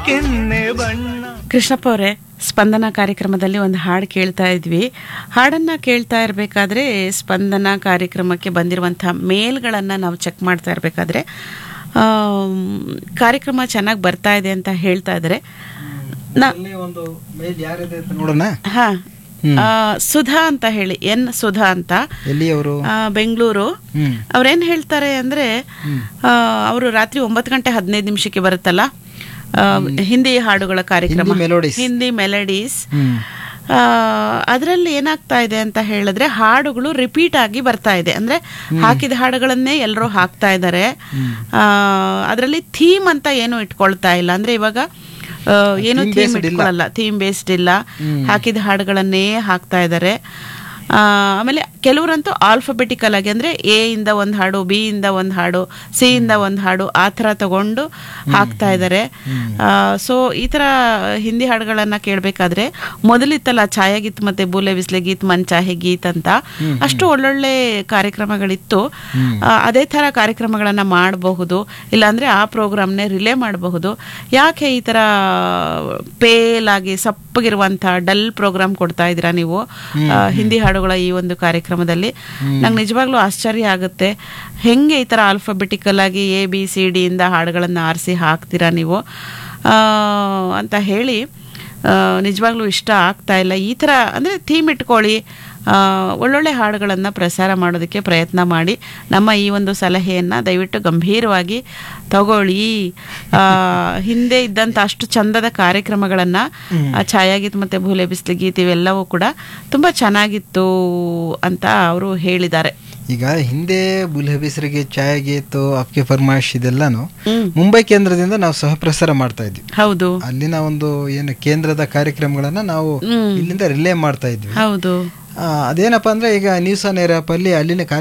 ಕೆನ್ನೆ ಬಣ್ಣ ಕೃಷ್ಣಪ್ಪ ಅವರೇ ಸ್ಪಂದನ ಕಾರ್ಯಕ್ರಮದಲ್ಲಿ ಒಂದು ಹಾಡು ಕೇಳ್ತಾ ಇದ್ವಿ ಹಾಡನ್ನು ಕೇಳ್ತಾ ಇರಬೇಕಾದ್ರೆ ಸ್ಪಂದನ ಕಾರ್ಯಕ್ರಮಕ್ಕೆ ಬಂದಿರುವಂಥ ಮೇಲ್ಗಳನ್ನು ನಾವು ಚೆಕ್ ಮಾಡ್ತಾ ಇರಬೇಕಾದ್ರೆ ಕಾರ್ಯಕ್ರಮ ಚೆನ್ನಾಗಿ ಬರ್ತಾ ಇದೆ ಅಂತ ಹೇಳ್ತಾ ಇದ್ದಾರೆ ನಾ ಅಲ್ಲಿ ಒಂದು ಮೇಲ್ ಯಾರಿದೆ ಅಂತ ನೋಡೋಣ ಹಾ ಆ, ಸುಧಾ ಅಂತ ಹೇಳಿ ಎನ್ ಸುಧಾ ಅಂತ ಎಲ್ಲಿ ಅವರು ಆ, ಬೆಂಗಳೂರು ಹ್ಮ್ ಅವ್ರೇನ್ ಹೇಳ್ತಾರೆ ಅಂದ್ರೆ ಅವರು ರಾತ್ರಿ ಒಂಬತ್ತು ಗಂಟೆ ಹದಿನೈದು ನಿಮಿಷಕ್ಕೆ ಬರುತ್ತಲ್ಲ ಆ, ಹಿಂದಿ ಹಾಡುಗಳ ಕಾರ್ಯಕ್ರಮ ಹಿಂದಿ melodies. ಹಿಂದಿ ಮೆಲಡೀಸ್ ಹ್ಮ್ ಅದರಲ್ಲಿ ಏನಾಗ್ತಾ ಇದೆ ಅಂತ ಹೇಳಿದ್ರೆ ಹಾಡುಗಳು ರಿಪೀಟ್ ಆಗಿ ಬರ್ತಾ ಇದೆ ಅಂದ್ರೆ ಹಾಕಿದ ಹಾಡುಗಳನ್ನೇ ಎಲ್ಲರೂ ಹಾಕ್ತಾ ಇದ್ದಾರೆ ಅದರಲ್ಲಿ ಥೀಮ್ ಅಂತ ಏನು ಇಟ್ಕೊಳ್ತಾ ಇಲ್ಲ ಅಂದ್ರೆ ಇವಾಗ ಆ, ಏನು Theme ಥೀಮ್ based ಇಲ್ಲ. ಇಟ್ಕೊಳ್ಳಲ್ಲ ಥೀಮ್ ಬೇಸ್ಡ್ ಇಲ್ಲ ಹಾಕಿದ ಹಾಡುಗಳನ್ನೇ ಹಾಕ್ತಾ ಇದ್ದಾರೆ ಆ, ಆಮೇಲೆ ಕೆಲವರಂತೂ ಆಲ್ಫಬೆಟಿಕಲ್ ಆಗಿ ಅಂದ್ರೆ ಎ ಇಂದ ಒಂದು ಹಾಡು ಬಿ ಇಂದ ಒಂದು ಹಾಡು ಸಿ ಇಂದ ಒಂದು ಹಾಡು ಆ ಥರ ತಗೊಂಡು ಹಾಕ್ತಾ ಇದ್ದಾರೆ ಸೊ ಈ ಥರ ಹಿಂದಿ ಹಾಡುಗಳನ್ನ ಕೇಳಬೇಕಾದ್ರೆ ಮೊದಲಿತ್ತಲ್ಲ ಛಾಯಾಗೀತ್ ಮತ್ತೆ ಬೂಲೆ ಬಿಸ್ಲೆ ಗೀತ್ ಮನ್ ಚಾಹೆ ಗೀತ್ ಅಂತ ಅಷ್ಟು ಒಳ್ಳೊಳ್ಳೆ ಕಾರ್ಯಕ್ರಮಗಳಿತ್ತು ಆ, ಅದೇ ಥರ ಕಾರ್ಯಕ್ರಮಗಳನ್ನ ಮಾಡಬಹುದು ಇಲ್ಲಾಂದ್ರೆ ಆ ಪ್ರೋಗ್ರಾಮ್ನೇ ರಿಲೇ ಮಾಡಬಹುದು ಯಾಕೆ ಈ ಥರ ಪೇಲ್ ಆಗಿ ಸಪ್ಪಗಿರುವಂಥ ಡಲ್ ಪ್ರೋಗ್ರಾಮ್ ಕೊಡ್ತಾ ಇದ್ದೀರಾ ನೀವು ಆ, ಹಿಂದಿ ಹಾಡುಗಳ ಈ ಒಂದು ಕಾರ್ಯಕ್ರಮದಲ್ಲಿ ನಂಗೆ ನಿಜವಾಗ್ಲೂ ಆಶ್ಚರ್ಯ ಆಗುತ್ತೆ ಹೆಂಗೆ ಈ ಥರ ಆಲ್ಫಾಬೆಟಿಕಲ್ ಆಗಿ ಎ ಬಿ ಸಿ ಡಿ ಇಂದ ಹಾಡುಗಳನ್ನು ಆರಿಸಿ ಹಾಕ್ತೀರಾ ನೀವು ಆ, ಅಂತ ಹೇಳಿ ಆ, ನಿಜವಾಗ್ಲೂ ಇಷ್ಟ ಆಗ್ತಾ ಇಲ್ಲ ಈ ಥರ ಅಂದರೆ ಥೀಮ್ ಇಟ್ಕೊಳ್ಳಿ ಆ, ಒಳ್ಳೊಳ್ಳೆ ಹಾಡುಗಳನ್ನು ಪ್ರಸಾರ ಮಾಡೋದಕ್ಕೆ ಪ್ರಯತ್ನ ಮಾಡಿ ನಮ್ಮ ಈ ಒಂದು ಸಲಹೆಯನ್ನು ದಯವಿಟ್ಟು ಗಂಭೀರವಾಗಿ ತಗೊಳ್ಳಿ ಆ, ಹಿಂದೆ ಇದ್ದಂಥ ಅಷ್ಟು ಚಂದದ ಕಾರ್ಯಕ್ರಮಗಳನ್ನು ಛಾಯಾಗೀತ್ ಮತ್ತು ಭೂಲೆ ಬಿಸಿಲು ಗೀತ್ ಇವೆಲ್ಲವೂ ಕೂಡ ತುಂಬ ಚೆನ್ನಾಗಿತ್ತು ಅಂತ ಅವರು ಹೇಳಿದ್ದಾರೆ ಈಗ ಹಿಂದೆ ಬುಲ್ಹ ಬಿಸಿರಿಗೆ ಛಾಯಾಗೀತು ಅಪ್ಕೆ ಫರ್ಮಾಶ್ ಇದೆಲ್ಲಾನು ಹ್ಮ್. ಮುಂಬೈ ಕೇಂದ್ರದಿಂದ ನಾವು ಸಹ ಪ್ರಸಾರ ಮಾಡ್ತಾ ಇದ್ವಿ ಹೌದು ಅಲ್ಲಿನ ಒಂದು ಏನು ಕೇಂದ್ರದ ಕಾರ್ಯಕ್ರಮಗಳನ್ನ ನಾವು ಹ್ಮ್. ಇಲ್ಲಿಂದ ರಿಲೇ ಮಾಡ್ತಾ ಇದ್ವಿ ಹೌದು ಆ, ಅದೇನಪ್ಪ ಅಂದ್ರೆ ಈಗ ನ್ಯೂಸ್ ಆನ್ ಏರ್ ಆಪ್ ಅಲ್ಲಿ ಅಲ್ಲಿನ